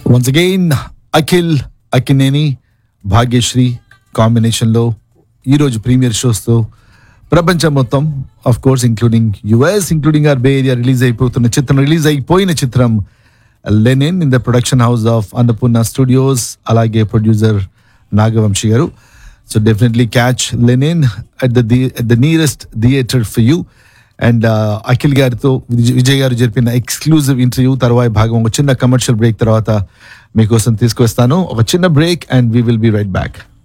once again Akhil Akkineni Bhagyashree కాంబినేషన్లో ఈరోజు premiere షోస్తో ప్రపంచం మొత్తం of course including US including our Bay Area release అయిపోతున్న చిత్రం రిలీజ్ అయిపోయిన చిత్రం Lenin in the production house of Annapurna Studios అలాగే producer Nagavamsi garu so definitely catch Lenin at the at the nearest theatre for you and Akhil గారితో విజయ్ విజయ్ గారు జరిపిన ఎక్స్క్లూజివ్ ఇంటర్వ్యూ తర్వాత భాగం ఒక చిన్న కమర్షియల్ బ్రేక్ తర్వాత మీకోసం తీసుకొస్తాను ఒక చిన్న break and we will be right back